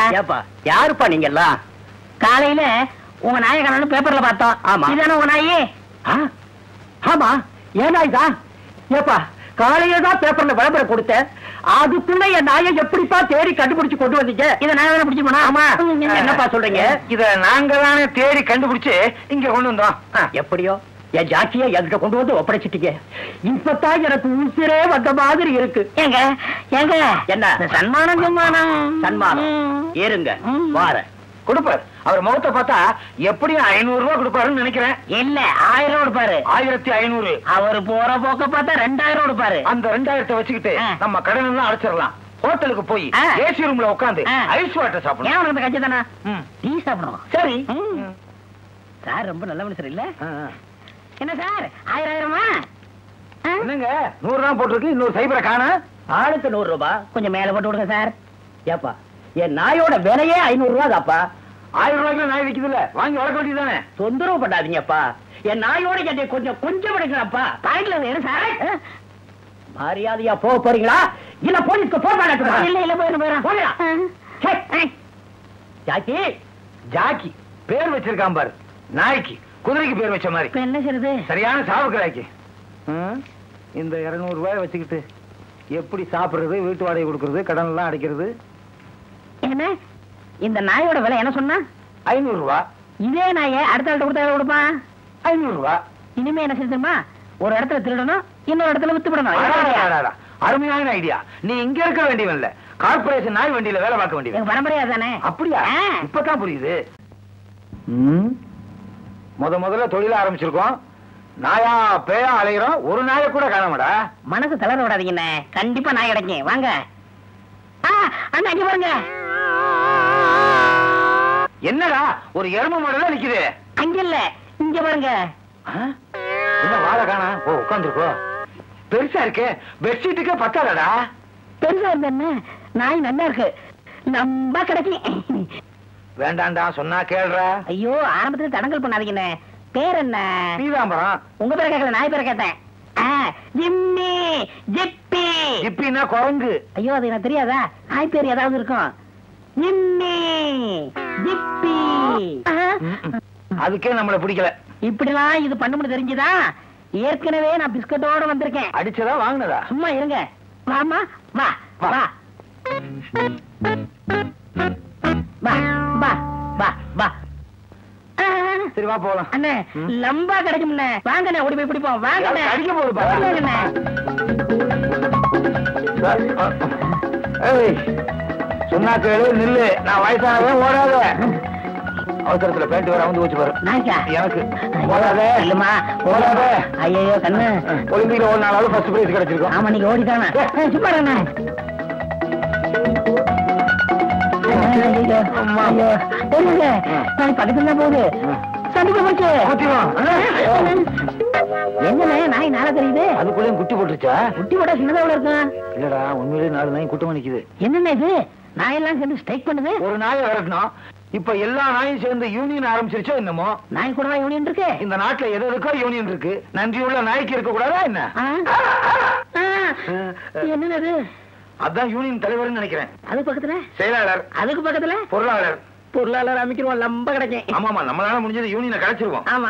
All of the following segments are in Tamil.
ஏப்பா யாருப்பா நீங்க எல்லாம் காலையில உங்க நாயை காணோம்னு பேப்பர்ல பார்த்தோம் ஆமா. இதானே உங்க நாயி ஆ? ஆமா ஏன் நாய் தான் ஏப்பா காலையில தான் பேப்பர்ல விளம்பரம் கொடுத்தேன் அதுக்குள்ள என் நாயை எப்படிப்பா தேடி கண்டுபிடிச்சு கொண்டு வந்தீங்க இத நான் தானே பிடிச்சு போனா ஆமா என்னப்பா சொல்றீங்க இத நாங்க தானே தேடி கண்டுபிடிச்சு இங்க கொண்டு வந்தோம் ஆ, எப்படியோ என் ஜாக்கிய என்கிட்ட கொண்டு வந்து ஒப்படைச்சிட்டீங்க இப்பதான் எனக்கு உசிரே வந்த மாதிரி இருக்கு ஏங்க ஏங்க என்ன? இந்த சன்மானம் சன்மானம் சன்மானம் ம். ஏறுங்க ம். வாரேன் கொடுப்பார் அவர் முகத்தை பார்த்தா எப்படியும் ஐநூறு ரூபாய் கொடுப்பாருன்னு நினைக்கிறேன் இல்ல ஆயிரம் கொடுப்பாரு ஆயிரத்தி ஐநூறு அவரு போற போக்க பார்த்தா ரெண்டாயிரம் கொடுப்பாரு அந்த ரெண்டாயிரத்தை வச்சுக்கிட்டு ஆ. நம்ம கடன் எல்லாம் அடைச்சிடலாம் ஹோட்டலுக்கு போய் ஆ. ஏசி ரூம்ல உட்காந்து ஆ. ஐஸ் வாட்டர் ஏன் சாப்பிடணும் உனக்கு இந்த கட்சி தானே ம். டீ சாப்பிடணும் சரி ம். சார் ரொம்ப நல்ல மனுஷர் இல்ல ஆ, ஆ. என்ன சார் ஆயிரம் ஆயிரமா ஆ? என்னங்க நூறு தான் போட்டிருக்கு இன்னொரு சைபரை காண ஆளுக்கு நூறு ரூபாய் கொஞ்சம் மேல போட்டு விடுங்க சார் ஏப்பா என் நாயோட விலையே ஐநூறு ரூபா தாப்பா ஆயிரம் ரூபாய்க்கு நாய் விக்குது இல்ல வாங்கி வளர்க்க வேண்டியதுதானே தொந்தரவு பண்ணாதீங்கப்பா என் நாயோட என்னை கொஞ்சம் கொஞ்சம் விடுங்கப்பா பாக்கெட்ல வேணும் சார் ஆ? மரியாதையா போக போறீங்களா இல்ல போலீஸ்க்கு போன் பண்ணட்டுமா இல்ல இல்ல போயிடும் போயிடலாம். போயிடும் சே, ஏய். ஜாக்கி ஜாக்கி பேர் வச்சிருக்கான் பாரு நாய்க்கு குதிரைக்கு பேர் வச்ச மாதிரி இப்ப என்ன செய்யுது சரியான சாவுக்கிறாய்க்கு இந்த இருநூறு ரூபாய் வச்சுக்கிட்டு எப்படி சாப்பிடுறது வீட்டு வாடகை கொடுக்கறது கடன் எல்லாம் அடைக்கிறது என்ன இந்த நாயோட விலை என்ன சொன்னா ஐநூறு ரூபா இதே நாயை அடுத்த ஆள்கிட்ட கொடுத்தா எவ்வளவு கொடுப்பான் ஐநூறு ரூபா இனிமே என்ன செய்ய தெரியுமா ஒரு இடத்துல திருடணும் இன்னொரு இடத்துல வித்து விடணும் என்ன ஐடியா? அடாடாடாடா. அருமையான ஐடியா நீ இங்க இருக்க வேண்டியவன் இல்ல கார்பரேஷன் நாய் வண்டியில வேலை பார்க்க வேண்டியவன் எங்க பரம்பரையா தானே அப்படியா ஆ. இப்பதான் புரியுது முத முதல்ல தொழில ஆரம்பிச்சிருக்கோம் நாயா பேயா அலைகிறோம் ஒரு நாயை கூட காணாமடா மனசு தளர விடாதீங்கண்ணே கண்டிப்பா நாய் கிடைக்கும் வாங்க ஆ, அண்ணா இங்க பாருங்க என்னடா ஒரு எரும மாடல நிக்குது அங்க இல்ல இங்க பாருங்க ஆ? என்ன வாழை காணா ஓ உட்காந்துருக்கோ பெருசா இருக்கு பெட்ஷீட்டுக்கே பத்தாதடா பெருசா இருந்த என்ன நாய் நல்லா இருக்கு நம்ப கிடைக்கும் வேண்டாம்டா சொன்னா கேளுடா ஐயோ ஆரம்பத்துல தடங்கல் பண்ணாதீங்கண்ணே பேர் என்ன பீதாம்பரம் உங்க பேரை கேட்கல நாய் பேரை கேட்டேன் ஆ, ஜிம்மி ஜிப்பி ஜிப்பின்னா குரங்கு ஐயோ அது எனக்கு தெரியாதா நாய் பேர் ஏதாவது இருக்கும் ஜிம்மி ஜிப்பி ஆ, ம்ம். அதுக்கே நம்மள பிடிக்கல இப்படிலாம் இது பண்ணும்னு தெரிஞ்சுதா ஏற்கனவே நான் பிஸ்கட்டோட வந்திருக்கேன் அடிச்சதா வாங்கினதா சும்மா இருங்க வாமா வா வா. வா வா வா வா வா ஆ, சரி வா போலாம் அண்ணே ம். லம்பா கிடைக்கும்ண்ணே வாங்கண்ணே ஓடி போய் பிடிப்போம் வாங்கண்ணே யாரு அடிக்க போகுது பாரு. வாங்கண்ணே. ஏய், சொன்னா கேளு நில்லு நான் வயசானவன் ஓடாத அவசரத்துல பேண்ட் வேற வந்து வச்சு பாரு நாய்க்கா எனக்கு ஓடாத இல்லம்மா ஓடாத ஐயோ கண்ணு ஒலிம்பிக்ல ஒரு நாளாவது ஃபர்ஸ்ட் பிரைஸ் கிடைச்சிருக்கும் ஆமா நீங்க ஓடிட்டானே சும்மா இருங்கண்ணே. ஐயோ, அம்மா. ஐயோ. ஓடுங்க. நாளைக்கு பக்கத்துல தான் போகுது சண்டிப்பா போச்சு ஊத்திவா. என்னண்ணே நாய் நாளா தெரியுது அதுக்குள்ளேயும் குட்டி போட்டுருச்சா குட்டி போட சின்னதா எவ்வளவு இருக்கும் இல்லடா உண்மையிலேயே நாலு நாய் கூட்டமா நிக்குது என்னண்ணே இது நாயெல்லாம் சேர்ந்து ஸ்ட்ரைக் பண்ணுது ஒரு நாயை விரட்டணும் இப்ப எல்லா நாயும் சேர்ந்து யூனியன் ஆரம்பிச்சிருச்சோ என்னமோ நாய் கூட யூனியன் இருக்கு இந்த நாட்டுல எது எதுக்கோ யூனியன் இருக்கு நன்றியுள்ள நாய்க்கு இருக்க கூடாதா என்ன ஆ? ஆ, என்னண்ணே இது அதான் யூனியன் தலைவர்னு நினைக்கிறேன் அது பக்கத்துல செயலாளர் அதுக்கு பக்கத்துல பொருளாளர் பொருளாளர் அமைக்கிறோம் லம்ப கிடைக்கும் ஆமாமா நம்மளால முடிஞ்சது யூனியனை கலைச்சிருவோம் ஆமா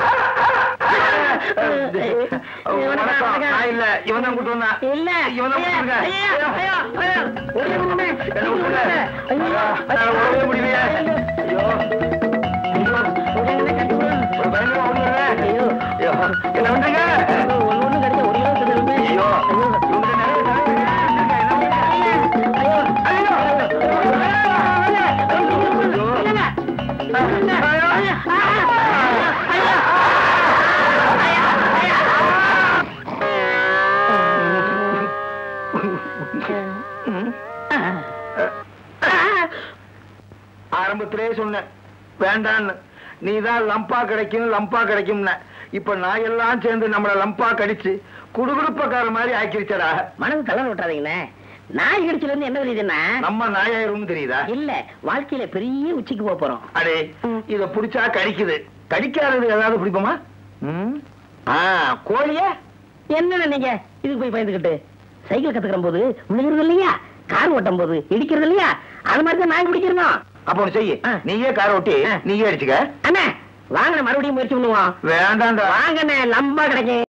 வணக்கம் நான் இல்ல இவன் தான் கூட்டு வந்தான் இல்ல இவன் தான் ஐயா, கூட்டு ஐயா, ஐயா, ஐயா. ஓடி வாங்கண்ணே. என்ன விட்டுருங்க. ஐயோ, என்னால ஓடவே முடியலையே. ஐயோ. ஐயோ, ஓடி வாங்கண்ணே, கட்டி விடுங்க. ஒரு பயங்கரமா ஓடுனீங்களே. ஐயோ. ஐயோ. என்ன பண்றீங்க? ஐயோ, ஒண்ணு ஒண்ணு கிடைச்சா ஒரு கிலோ தருமே. ஐயோ. இவங்க நிறைய நிறைய இருக்காங்க. என்ன பண்றீங்க? ஐயோ, ஐயோ, ஆரம்பத்திலே சொன்னேன் வேண்டான்னு நீதான் லம்பா கிடைக்கும் லம்பா கிடைக்கும்ன இப்ப நான் எல்லாம் சேர்ந்து நம்மள லம்பா கடிச்சு குடுகுடுப்பக்கார மாதிரி ஆக்கிருச்சடா மனசு தளர விட்டுறாதீங்கண்ணே நாய் கடிச்சல இருந்து என்ன தெரியுதுன்னா நம்ம நாயாயிரும் தெரியுதா இல்ல வாழ்க்கையில பெரிய உச்சிக்கு போக போறோம் அடே இத புடிச்சா கடிக்குது கடிக்காதது ஏதாவது பிடிப்போமா ம்? ஆ கோழிய என்ன நீங்க இதுக்கு போய் பயந்துகிட்டு சைக்கிள் கத்துக்கிற போது விழுகிறது இல்லையா கார் ஓட்டும் போது இடிக்கிறது இல்லையா அது மாதிரி தான் நாய் பிடிக்கிறோம் அப்ப ஒண்ணு செய்யு ஆ. நீயே கார் ஓட்டி ஆ. நீயே அடிச்சுக்க அண்ணே வாங்க மறுபடியும் முயற்சி பண்ணுவோம் வேண்டாம்டா வாங்கண்ணே லம்பா கிடைக்கும்